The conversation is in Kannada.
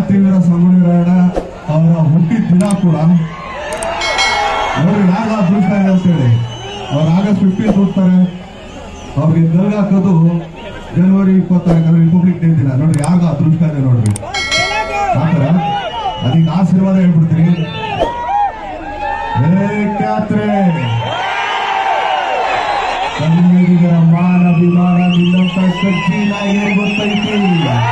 ಕ್ರಾಂತಿವೀರ ಸಂಗೊಳ್ಳಿ ರಾಯಣ್ಣ ಅವರ ಹುಟ್ಟಿದ ದಿನ ಕೂಡ ನೋಡ್ರಿ ಯಾಗ ಅದೃಷ್ಟ ಇದೆ ಅಂತೇಳಿ ಅವ್ರು ಆಗಸ್ಟ್ ಫಿಫ್ಟೀನ್ ಹುಡ್ತಾರೆ ಅವ್ರಿಗೆ ಗಲ್ಗ ಹಾಕೋದು ಜನವರಿ ಇಪ್ಪತ್ತಾರು ರಿಪಬ್ಲಿಕ್ ಡೇ ದಿನ ನೋಡ್ರಿ ಯಾಗ ಅದೃಷ್ಟ ಇದೆ ನೋಡ್ರಿ ಆತರ ಅದಕ್ಕೆ ಆಶೀರ್ವಾದ ಹೇಳ್ಬಿಡ್ತೀನಿ ಏ ಕ್ಯಾತ್ರೆ ಕನ್ನಡಿಗರ ಮಾನ ಅಭಿಮಾನ ನಿನ್ನಂತ ಕಚ್ಚಿನ ಏನ್ ಗೊತ್ತೈತಿ